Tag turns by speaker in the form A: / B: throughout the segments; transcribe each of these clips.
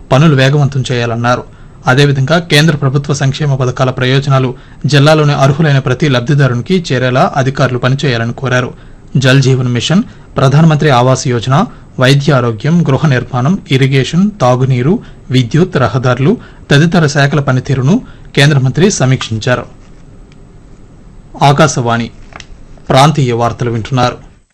A: పనులు వేగవంతం చేయాలన్నారు అదేవిధంగా కేంద్ర ప్రభుత్వ సంక్షేమ పథకాల ప్రయోజనాలు జిల్లాలోని అర్హులైన ప్రతి లబ్దిదారునికి చేరేలా అధికారులు పనిచేయాలని కోరారు జల్ జీవన్ మిషన్ ప్రధానమంత్రి ఆవాస్ యోజన వైద్య ఆరోగ్యం గృహ నిర్మాణం ఇరిగేషన్ తాగునీరు విద్యుత్ రహదారులు తదితర శాఖల పనితీరును కేంద్ర మంత్రి సమీక్షించారు ఆకాశవాణి ప్రాంతీయ వార్తలు వింటున్నారు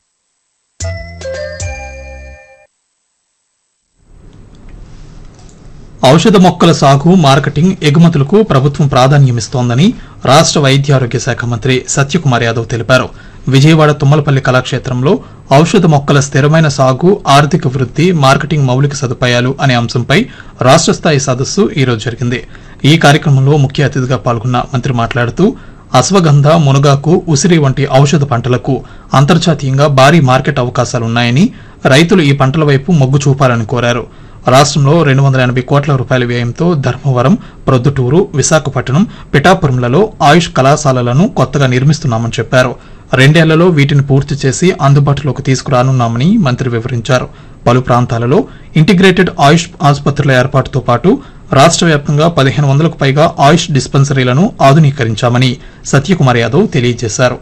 A: ఔషధ మొక్కల సాగు మార్కెటింగ్ ఎగుమతులకు ప్రభుత్వం ప్రాధాన్యమిస్తోందని రాష్ట్ర వైద్యారోగ్య శాఖ మంత్రి సత్యకుమార్ యాదవ్ తెలిపారు విజయవాడ తుమ్మలపల్లి కళాక్షేత్రంలో ఔషధ మొక్కల స్థిరమైన సాగు ఆర్థిక వృద్ధి మార్కెటింగ్ మౌలిక సదుపాయాలు అనే అంశంపై రాష్ట్ర స్థాయి సదస్సు ఈ రోజు జరిగింది ఈ కార్యక్రమంలో ముఖ్య అతిథిగా పాల్గొన్న మంత్రి మాట్లాడుతూ అశ్వగంధ మునగాకు ఉసిరి వంటి ఔషధ పంటలకు అంతర్జాతీయంగా భారీ మార్కెట్ అవకాశాలున్నాయని రైతులు ఈ పంటల వైపు మొగ్గు చూపాలని కోరారు రాష్ట్రంలో రెండు వందల ఎనభై కోట్ల రూపాయల వ్యయంతో ధర్మవరం ప్రొద్దుటూరు విశాఖపట్నం పిఠాపురంలలో ఆయుష్ కళాశాలలను కొత్తగా నిర్మిస్తున్నామని చెప్పారు రెండేళ్లలో వీటిని పూర్తి చేసి అందుబాటులోకి తీసుకురానున్నామని మంత్రి వివరించారు పలు ప్రాంతాలలో ఇంటిగ్రేటెడ్ ఆయుష్ ఆసుపత్రుల ఏర్పాటుతో పాటు రాష్ట్ర వ్యాప్తంగా పదిహేను వందలకు పైగా ఆయుష్ డిస్పెన్సరీలను ఆధునీకరించామని సత్యకుమార్ యాదవ్ తెలియజేశారు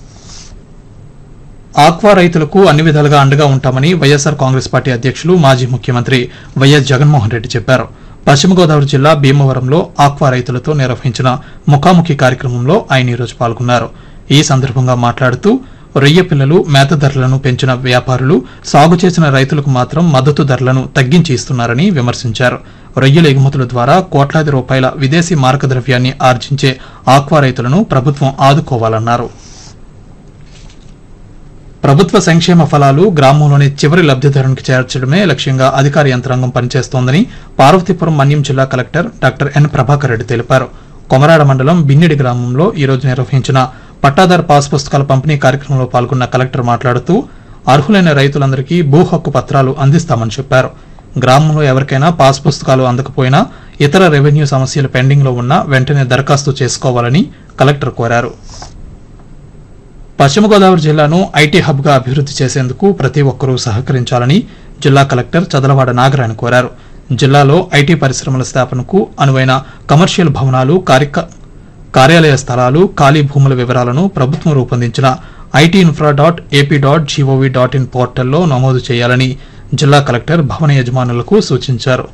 A: ఆక్వా రైతులకు అన్ని విధాలుగా అండగా ఉంటామని వైఎస్సార్ కాంగ్రెస్ పార్టీ అధ్యక్షులు మాజీ ముఖ్యమంత్రి వైఎస్ జగన్మోహన్ రెడ్డి చెప్పారు పశ్చిమ గోదావరి జిల్లా భీమవరంలో ఆక్వా రైతులతో నిర్వహించిన ముఖాముఖి కార్యక్రమంలో ఆయన ఈరోజు పాల్గొన్నారు ఈ సందర్భంగా మాట్లాడుతూ రొయ్య పిల్లలు మేత ధరలను పెంచిన వ్యాపారులు సాగు చేసిన రైతులకు మాత్రం మద్దతు ధరలను తగ్గించి ఇస్తున్నారని విమర్శించారు రొయ్యల ఎగుమతుల ద్వారా కోట్లాది రూపాయల విదేశీ మార్గద్రవ్యాన్ని ఆర్జించే ఆక్వా రైతులను ప్రభుత్వం ఆదుకోవాలన్నారు ప్రభుత్వ సంక్షేమ ఫలాలు గ్రామంలోని చివరి లబ్దిదారునికి చేర్చడమే లక్ష్యంగా అధికార యంత్రాంగం పనిచేస్తోందని పార్వతీపురం మన్యం జిల్లా collector doctor N Prabhakar Reddy తెలిపారు కొమరాడ మండలం బిన్నిడి గ్రామంలో ఈ రోజు నిర్వహించిన పట్టాదార్ పాస్ పుస్తకాల పంపిణీ కార్యక్రమంలో పాల్గొన్న కలెక్టర్ మాట్లాడుతూ అర్హులైన రైతులందరికీ భూ హక్కు పత్రాలు అందిస్తామని చెప్పారు గ్రామంలో ఎవరికైనా పాస్ పుస్తకాలు అందకపోయినా ఇతర రెవెన్యూ సమస్యలు పెండింగ్ లో ఉన్నా వెంటనే దరఖాస్తు చేసుకోవాలని కలెక్టర్ కోరారు పశ్చిమ గోదావరి జిల్లాను ఐటీ హబ్ గా అభివృద్ధి చేసేందుకు ప్రతి ఒక్కరూ సహకరించాలని జిల్లా కలెక్టర్ చదలవాడ నాగరాయణ కోరారు జిల్లాలో ఐటీ పరిశ్రమల స్థాపనకు అనువైన కమర్షియల్ భవనాలు కార్యక- కార్యాలయ స్థలాలు ఖాళీ భూముల వివరాలను ప్రభుత్వం రూపొందించిన IT infra dot AP dot G O V dot in పోర్టల్లో నమోదు చేయాలని జిల్లా కలెక్టర్ భవన యజమానులకు సూచించారు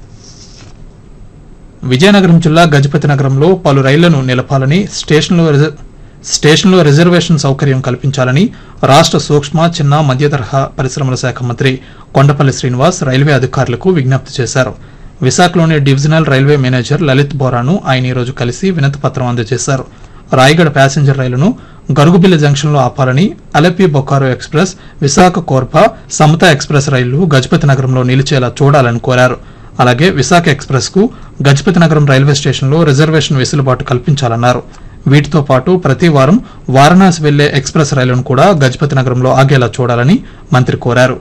A: విజయనగరం జిల్లా గజపతి నగరంలో పలు రైళ్లను నిలపాలని స్టేషన్లో రిజ- స్టేషన్లో రిజర్వేషన్ సౌకర్యం కల్పించాలని రాష్ట్ర సూక్ష్మ చిన్న మధ్య తరహా పరిశ్రమల శాఖ మంత్రి కొండపల్లి శ్రీనివాస్ రైల్వే అధికారులకు విజ్ఞప్తి చేశారు విశాఖలోని డివిజనల్ రైల్వే మేనేజర్ లలిత్ బోరాను ఆయన ఈ రోజు కలిసి వినతి పత్రం అందజేశారు రాయగడ ప్యాసింజర్ రైలును గరుగుబిల్ల జంక్షన్లో ఆపాలని అలపి బొకారో ఎక్స్ప్రెస్ విశాఖ కోర్పా సమత ఎక్స్ప్రెస్ రైళ్లు గజపతి నగరంలో నిలిచేలా చూడాలని కోరారు అలాగే విశాఖ ఎక్స్ప్రెస్ కు గజపతి నగరం రైల్వే స్టేషన్లో రిజర్వేషన్ వెసులుబాటు కల్పించాలన్నారు వీటితో పాటు ప్రతి వారం వారణాసి వెళ్లే ఎక్స్ప్రెస్ రైలును కూడా గజపతి నగరంలో ఆగేలా చూడాలని మంత్రి కోరారు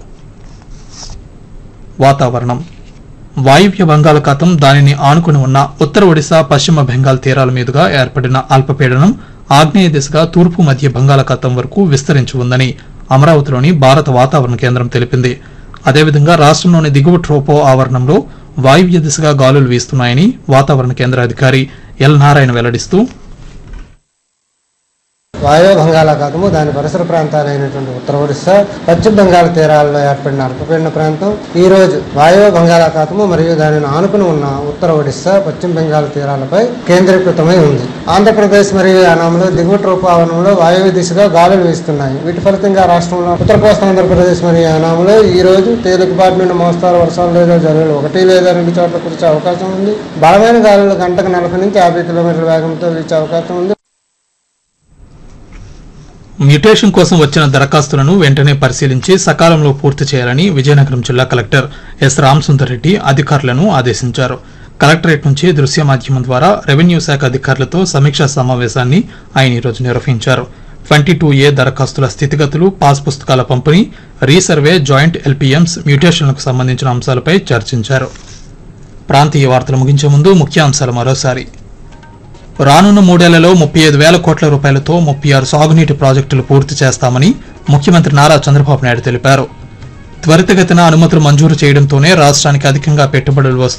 A: వాతావరణం వాయువ్య బంగాళాఖాతం దానిని ఆనుకుని ఉన్న ఉత్తర ఒడిశా పశ్చిమ బెంగాల్ తీరాల మీదుగా ఏర్పడిన అల్పపీడనం ఆగ్నేయ దిశగా తూర్పు మధ్య బంగాళాఖాతం వరకు విస్తరించి ఉందని అమరావతిలోని భారత వాతావరణ కేంద్రం తెలిపింది అదేవిధంగా రాష్ట్రంలోని దిగువ ట్రోపో ఆవరణంలో వాయువ్య దిశగా గాలులు వీస్తున్నాయని వాతావరణ కేంద్ర అధికారి ఎల్ నారాయణ వెల్లడిస్తూ
B: వాయువ్య బంగాళాఖాతము దాని పరిసర ప్రాంతాలైనటువంటి ఉత్తర ఒడిశా పశ్చిమ బెంగాల్ తీరాల్లో ఏర్పడిన అల్పపీడన ప్రాంతం ఈ రోజు వాయువ్య బంగాళాఖాతము మరియు దానిని ఆనుకుని ఉన్న ఉత్తర ఒడిశా పశ్చిమ బెంగాల్ తీరాలపై కేంద్రీకృతమై ఉంది ఆంధ్రప్రదేశ్ మరియు యానాంలో దిగువ ట్రోపావనంలో వాయువ్య దిశగా గాలులు వీస్తున్నాయి వీటి ఫలితంగా రాష్ట్రంలో ఉత్తర కోస్తా ఆంధ్రప్రదేశ్ మరియు యానాంలో ఈ రోజు తేలికపాటి నుండి మోస్తారు వర్షాలు లేదా జల్లులు ఒకటి లేదా రెండు చోట్ల కురిసే అవకాశం ఉంది బలమైన గాలులు గంటకు నలభై నుంచి యాభై కిలోమీటర్ల వేగంతో వీచే అవకాశం ఉంది
A: మ్యుటేషన్ కోసం వచ్చిన దరఖాస్తులను వెంటనే పరిశీలించి సకాలంలో పూర్తి చేయాలని విజయనగరం జిల్లా కలెక్టర్ ఎస్ రామసుందర్ రెడ్డి అధికారులను ఆదేశించారు కలెక్టరేట్ నుంచి దృశ్య మాధ్యమం ద్వారా రెవెన్యూ శాఖ అధికారులతో సమీక్షా సమావేశాన్ని ఆయన ఈరోజు నిర్వహించారు ట్వంటీ టూ ఏ దరఖాస్తుల స్థితిగతులు పాస్ పుస్తకాల పంపిణీ రీసర్వే జాయింట్ ఎల్పీఎంస్ మ్యుటేషన్లకు సంబంధించిన అంశాలపై చర్చించారు ప్రాంతీయ వార్తలు ముగించే ముందు ముఖ్యాంశాలు మరోసారి రానున్న మూడేళ్లలో ముప్పై ఐదు వేల కోట్ల రూపాయలతో ముప్పై ఆరు సాగునీటి ప్రాజెక్టులు పూర్తి చేస్తామని ముఖ్యమంత్రి నారా చంద్రబాబు నాయుడు తెలిపారు త్వరితగతిన అనుమతులు మంజూరు చేయడంతోనే రాష్ట్రానికి అధికంగా పెట్టుబడులు వస్తాయి